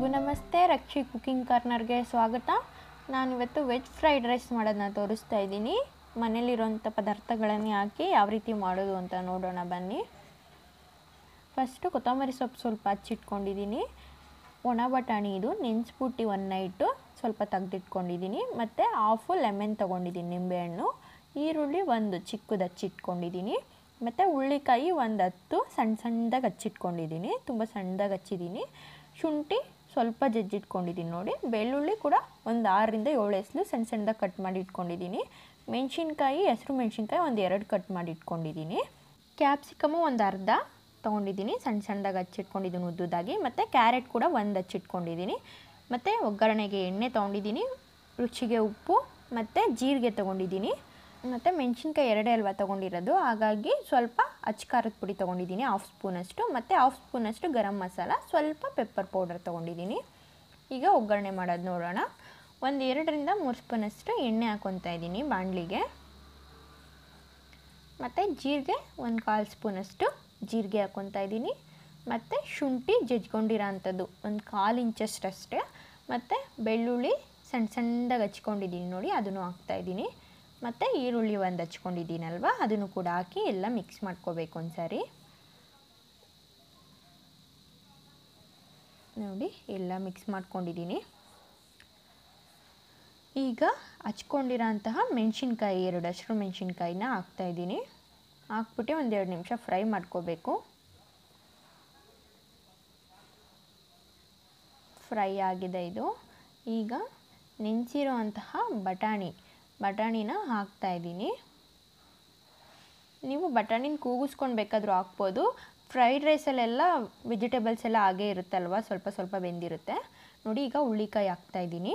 ಎಲ್ರಿಗೂ ನಮಸ್ತೆ ರಕ್ಷಿ ಕುಕಿಂಗ್ ಕಾರ್ನರ್ಗೆ ಸ್ವಾಗತ ನಾನಿವತ್ತು ವೆಜ್ ಫ್ರೈಡ್ ರೈಸ್ ಮಾಡೋದನ್ನ ತೋರಿಸ್ತಾ ಇದ್ದೀನಿ ಮನೇಲಿರೋಂಥ ಪದಾರ್ಥಗಳನ್ನೇ ಹಾಕಿ ಯಾವ ರೀತಿ ಮಾಡೋದು ಅಂತ ನೋಡೋಣ ಬನ್ನಿ ಫಸ್ಟು ಕೊತ್ತಂಬರಿ ಸೊಪ್ಪು ಸ್ವಲ್ಪ ಹಚ್ಚಿಟ್ಕೊಂಡಿದ್ದೀನಿ ಒಣ ಬಟಾಣಿ ಇದು ನೆನೆಸ್ಬಿಟ್ಟು ಒನ್ ನೈಟು ಸ್ವಲ್ಪ ತೆಗ್ದಿಟ್ಕೊಂಡಿದ್ದೀನಿ ಮತ್ತು ಹಾಫು ಲೆಮನ್ ತೊಗೊಂಡಿದ್ದೀನಿ ನಿಂಬೆಹಣ್ಣು ಈರುಳ್ಳಿ ಒಂದು ಚಿಕ್ಕದು ಹಚ್ಚಿಟ್ಕೊಂಡಿದ್ದೀನಿ ಮತ್ತು ಹುಳ್ಳಿಕಾಯಿ ಒಂದು ಹತ್ತು ಸಣ್ಣ ಸಣ್ಣದಾಗಿ ಹಚ್ಚಿಟ್ಕೊಂಡಿದ್ದೀನಿ ತುಂಬ ಸಣ್ಣದಾಗಿ ಹಚ್ಚಿದ್ದೀನಿ ಶುಂಠಿ ಸ್ವಲ್ಪ ಜಜ್ಜಿಟ್ಕೊಂಡಿದ್ದೀನಿ ನೋಡಿ ಬೆಳ್ಳುಳ್ಳಿ ಕೂಡ ಒಂದು ಆರರಿಂದ ಏಳು ಎಸ್ಲು ಸಣ್ಣ ಸಣ್ಣದಾಗಿ ಕಟ್ ಮಾಡಿ ಇಟ್ಕೊಂಡಿದ್ದೀನಿ ಮೆಣಸಿನ್ಕಾಯಿ ಹೆಸ್ರು ಮೆಣಸಿನ್ಕಾಯಿ ಒಂದು ಎರಡು ಕಟ್ ಮಾಡಿ ಇಟ್ಕೊಂಡಿದ್ದೀನಿ ಕ್ಯಾಪ್ಸಿಕಮು ಒಂದು ಅರ್ಧ ತೊಗೊಂಡಿದ್ದೀನಿ ಸಣ್ಣ ಸಣ್ಣದಾಗಿ ಹಚ್ಚಿಟ್ಕೊಂಡಿದ್ದೀನಿ ಉದ್ದುದಾಗಿ ಮತ್ತು ಕ್ಯಾರೆಟ್ ಕೂಡ ಒಂದು ಹಚ್ಚಿಟ್ಕೊಂಡಿದ್ದೀನಿ ಮತ್ತು ಒಗ್ಗರಣೆಗೆ ಎಣ್ಣೆ ತೊಗೊಂಡಿದ್ದೀನಿ ರುಚಿಗೆ ಉಪ್ಪು ಮತ್ತು ಜೀರಿಗೆ ತೊಗೊಂಡಿದ್ದೀನಿ ಮತ್ತು ಮೆಣಸಿನ್ಕಾಯಿ ಎರಡೇ ಅಲ್ವಾ ತೊಗೊಂಡಿರೋದು ಹಾಗಾಗಿ ಸ್ವಲ್ಪ ಅಚ್ಚ ಖಾರದ ಪುಡಿ ತೊಗೊಂಡಿದ್ದೀನಿ ಹಾಫ್ ಸ್ಪೂನಷ್ಟು ಮತ್ತು ಹಾಫ್ ಸ್ಪೂನಷ್ಟು ಗರಂ ಮಸಾಲ ಸ್ವಲ್ಪ ಪೆಪ್ಪರ್ ಪೌಡರ್ ತೊಗೊಂಡಿದ್ದೀನಿ ಈಗ ಒಗ್ಗರಣೆ ಮಾಡೋದು ನೋಡೋಣ ಒಂದು ಎರಡರಿಂದ ಮೂರು ಸ್ಪೂನಷ್ಟು ಎಣ್ಣೆ ಹಾಕ್ಕೊತಾ ಇದ್ದೀನಿ ಬಾಣಲಿಗೆ ಮತ್ತು ಜೀರಿಗೆ ಒಂದು ಕಾಲು ಸ್ಪೂನಷ್ಟು ಜೀರಿಗೆ ಹಾಕ್ಕೊತಾ ಇದ್ದೀನಿ ಮತ್ತು ಶುಂಠಿ ಜಜ್ಕೊಂಡಿರೋ ಅಂಥದ್ದು ಒಂದು ಕಾಲು ಇಂಚಷ್ಟು ಅಷ್ಟೇ ಮತ್ತು ಬೆಳ್ಳುಳ್ಳಿ ಸಣ್ಣ ಸಣ್ಣದಾಗಿ ಹಚ್ಕೊಂಡಿದ್ದೀನಿ ನೋಡಿ ಅದನ್ನು ಹಾಕ್ತಾಯಿದ್ದೀನಿ ಮತ್ತು ಈರುಳ್ಳಿ ಒಂದು ಹಚ್ಕೊಂಡಿದ್ದೀನಲ್ವ ಅದನ್ನು ಕೂಡ ಹಾಕಿ ಎಲ್ಲ ಮಿಕ್ಸ್ ಮಾಡ್ಕೋಬೇಕು ಒಂದು ಸಾರಿ ನೋಡಿ ಎಲ್ಲ ಮಿಕ್ಸ್ ಮಾಡ್ಕೊಂಡಿದ್ದೀನಿ ಈಗ ಹಚ್ಕೊಂಡಿರೋ ಅಂತಹ ಮೆಣಸಿನ್ಕಾಯಿ ಎರಡು ಹಸಿರು ಮೆಣಸಿನ್ಕಾಯಿನ ಹಾಕ್ತಾಯಿದ್ದೀನಿ ಹಾಕ್ಬಿಟ್ಟು ಒಂದೆರಡು ನಿಮಿಷ ಫ್ರೈ ಮಾಡ್ಕೋಬೇಕು ಫ್ರೈ ಆಗಿದೆ ಇದು ಈಗ ನೆನೆಸಿರೋ ಅಂತಹ ಬಟಾಣಿ ಬಟಾಣಿನ ಹಾಕ್ತಾಯಿದ್ದೀನಿ ನೀವು ಬಟಾಣಿನ ಕೂಗಿಸ್ಕೊಂಡು ಬೇಕಾದರೂ ಹಾಕ್ಬೋದು ಫ್ರೈಡ್ ರೈಸಲ್ಲೆಲ್ಲ ವೆಜಿಟೇಬಲ್ಸ್ ಎಲ್ಲ ಹಾಗೇ ಇರುತ್ತಲ್ವ ಸ್ವಲ್ಪ ಸ್ವಲ್ಪ ಬೆಂದಿರುತ್ತೆ ನೋಡಿ ಈಗ ಹುಳ್ಳಿಕಾಯಿ ಹಾಕ್ತಾಯಿದ್ದೀನಿ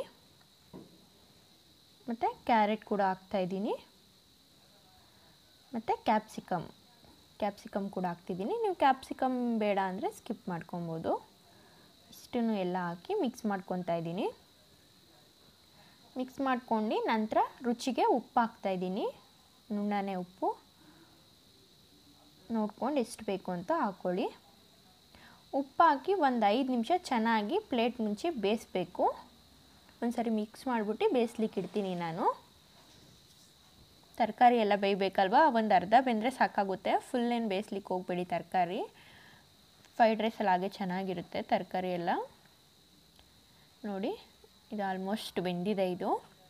ಮತ್ತು ಕ್ಯಾರೆಟ್ ಕೂಡ ಹಾಕ್ತಾಯಿದ್ದೀನಿ ಮತ್ತು ಕ್ಯಾಪ್ಸಿಕಮ್ ಕ್ಯಾಪ್ಸಿಕಮ್ ಕೂಡ ಹಾಕ್ತಿದ್ದೀನಿ ನೀವು ಕ್ಯಾಪ್ಸಿಕಮ್ ಬೇಡ ಅಂದರೆ ಸ್ಕಿಪ್ ಮಾಡ್ಕೊಬೋದು ಇಷ್ಟನ್ನು ಎಲ್ಲ ಹಾಕಿ ಮಿಕ್ಸ್ ಮಾಡ್ಕೊತಾ ಇದ್ದೀನಿ ಮಿಕ್ಸ್ ಮಾಡ್ಕೊಂಡು ನಂತರ ರುಚಿಗೆ ಉಪ್ಪು ಹಾಕ್ತಾಯಿದ್ದೀನಿ ನುಣ್ಣನೆ ಉಪ್ಪು ನೋಡ್ಕೊಂಡು ಎಷ್ಟು ಬೇಕು ಅಂತ ಹಾಕ್ಕೊಳ್ಳಿ ಉಪ್ಪು ಹಾಕಿ ಒಂದು ಐದು ನಿಮಿಷ ಚೆನ್ನಾಗಿ ಪ್ಲೇಟ್ ಮುಂಚೆ ಬೇಯಿಸ್ಬೇಕು ಒಂದು ಸರಿ ಮಿಕ್ಸ್ ಮಾಡಿಬಿಟ್ಟು ಬೇಯಿಸ್ಲಿಕ್ಕೆ ಇಡ್ತೀನಿ ನಾನು ತರಕಾರಿ ಎಲ್ಲ ಬೇಯಬೇಕಲ್ವ ಒಂದು ಅರ್ಧ ಬೆಂದರೆ ಸಾಕಾಗುತ್ತೆ ಫುಲ್ ಏನು ಬೇಯಿಸ್ಲಿಕ್ಕೆ ಹೋಗ್ಬೇಡಿ ತರಕಾರಿ ಫ್ರೈಡ್ ರೈಸಲ್ಲಿ ಹಾಗೆ ಚೆನ್ನಾಗಿರುತ್ತೆ ತರಕಾರಿ ಎಲ್ಲ ನೋಡಿ ಇದು ಆಲ್ಮೋಸ್ಟ್ ಬೆಂದಿದೆ ಇದು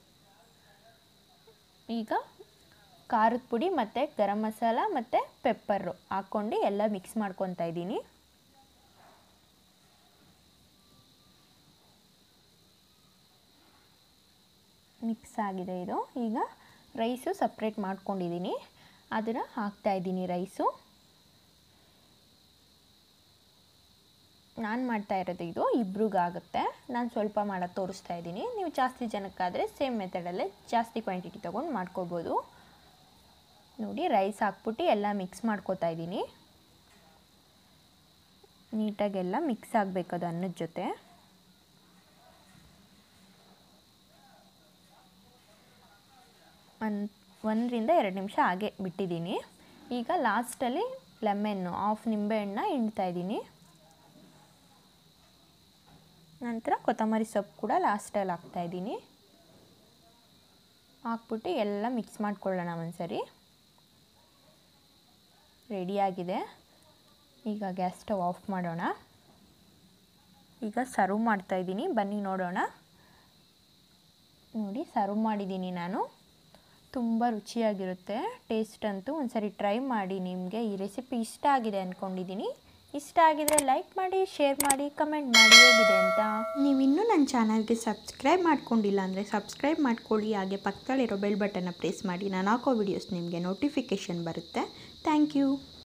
ಈಗ ಖಾರದ ಪುಡಿ ಮತ್ತು ಗರಂ ಮಸಾಲ ಮತ್ತು ಪೆಪ್ಪರು ಹಾಕ್ಕೊಂಡು ಎಲ್ಲ ಮಿಕ್ಸ್ ಮಾಡ್ಕೊತಾ ಇದ್ದೀನಿ ಮಿಕ್ಸ್ ಆಗಿದೆ ಇದು ಈಗ ರೈಸು ಸಪ್ರೇಟ್ ಮಾಡ್ಕೊಂಡಿದ್ದೀನಿ ಅದನ್ನು ಹಾಕ್ತಾಯಿದ್ದೀನಿ ರೈಸು ನಾನು ಮಾಡ್ತಾ ಇರೋದು ಇದು ಇಬ್ರಿಗಾಗುತ್ತೆ ನಾನು ಸ್ವಲ್ಪ ಮಾಡೋದು ತೋರಿಸ್ತಾ ಇದ್ದೀನಿ ನೀವು ಜಾಸ್ತಿ ಜನಕ್ಕಾದರೆ ಸೇಮ್ ಮೆಥಡಲ್ಲೇ ಜಾಸ್ತಿ ಕ್ವಾಂಟಿಟಿ ತೊಗೊಂಡು ಮಾಡ್ಕೋಬೋದು ನೋಡಿ ರೈಸ್ ಹಾಕ್ಬಿಟ್ಟು ಎಲ್ಲ ಮಿಕ್ಸ್ ಮಾಡ್ಕೋತಾ ಇದ್ದೀನಿ ನೀಟಾಗೆಲ್ಲ ಮಿಕ್ಸ್ ಆಗಬೇಕು ಅದು ಅನ್ನದ ಜೊತೆ ಒಂದು ಒಂದರಿಂದ ಎರಡು ನಿಮಿಷ ಹಾಗೆ ಬಿಟ್ಟಿದ್ದೀನಿ ಈಗ ಲಾಸ್ಟಲ್ಲಿ ಲೆಮೆನ್ನು ಹಾಫ್ ನಿಂಬೆಹಣ್ಣ ಹಿಂಡ್ತಾ ಇದ್ದೀನಿ ನಂತರ ಕೊತ್ತಂಬರಿ ಸೊಪ್ಪು ಕೂಡ ಲಾಸ್ಟಲ್ಲಿ ಹಾಕ್ತಾಯಿದ್ದೀನಿ ಹಾಕ್ಬಿಟ್ಟು ಎಲ್ಲ ಮಿಕ್ಸ್ ಮಾಡ್ಕೊಳ್ಳೋಣ ಒಂದ್ಸರಿ ರೆಡಿಯಾಗಿದೆ ಈಗ ಗ್ಯಾಸ್ ಸ್ಟವ್ ಆಫ್ ಮಾಡೋಣ ಈಗ ಸರ್ವ್ ಮಾಡ್ತಾಯಿದ್ದೀನಿ ಬನ್ನಿ ನೋಡೋಣ ನೋಡಿ ಸರ್ವ್ ಮಾಡಿದ್ದೀನಿ ನಾನು ತುಂಬ ರುಚಿಯಾಗಿರುತ್ತೆ ಟೇಸ್ಟ್ ಅಂತೂ ಒಂದ್ಸರಿ ಟ್ರೈ ಮಾಡಿ ನಿಮಗೆ ಈ ರೆಸಿಪಿ ಇಷ್ಟ ಆಗಿದೆ ಅಂದ್ಕೊಂಡಿದ್ದೀನಿ ಇಷ್ಟ ಆಗಿದರೆ ಲೈಕ್ ಮಾಡಿ ಶೇರ್ ಮಾಡಿ ಕಮೆಂಟ್ ಮಾಡಿ ಹೇಗಿದೆ ಅಂತ ನೀವಿನ್ನೂ ನನ್ನ ಚಾನಲ್ಗೆ ಸಬ್ಸ್ಕ್ರೈಬ್ ಮಾಡ್ಕೊಂಡಿಲ್ಲ ಅಂದರೆ ಸಬ್ಸ್ಕ್ರೈಬ್ ಮಾಡ್ಕೊಳ್ಳಿ ಹಾಗೆ ಪಕ್ಕದಲ್ಲಿರೋ ಬೆಲ್ ಬಟನ್ನ ಪ್ರೆಸ್ ಮಾಡಿ ನಾನು ಹಾಕೋ ವಿಡಿಯೋಸ್ ನಿಮಗೆ ನೋಟಿಫಿಕೇಷನ್ ಬರುತ್ತೆ ಥ್ಯಾಂಕ್ ಯು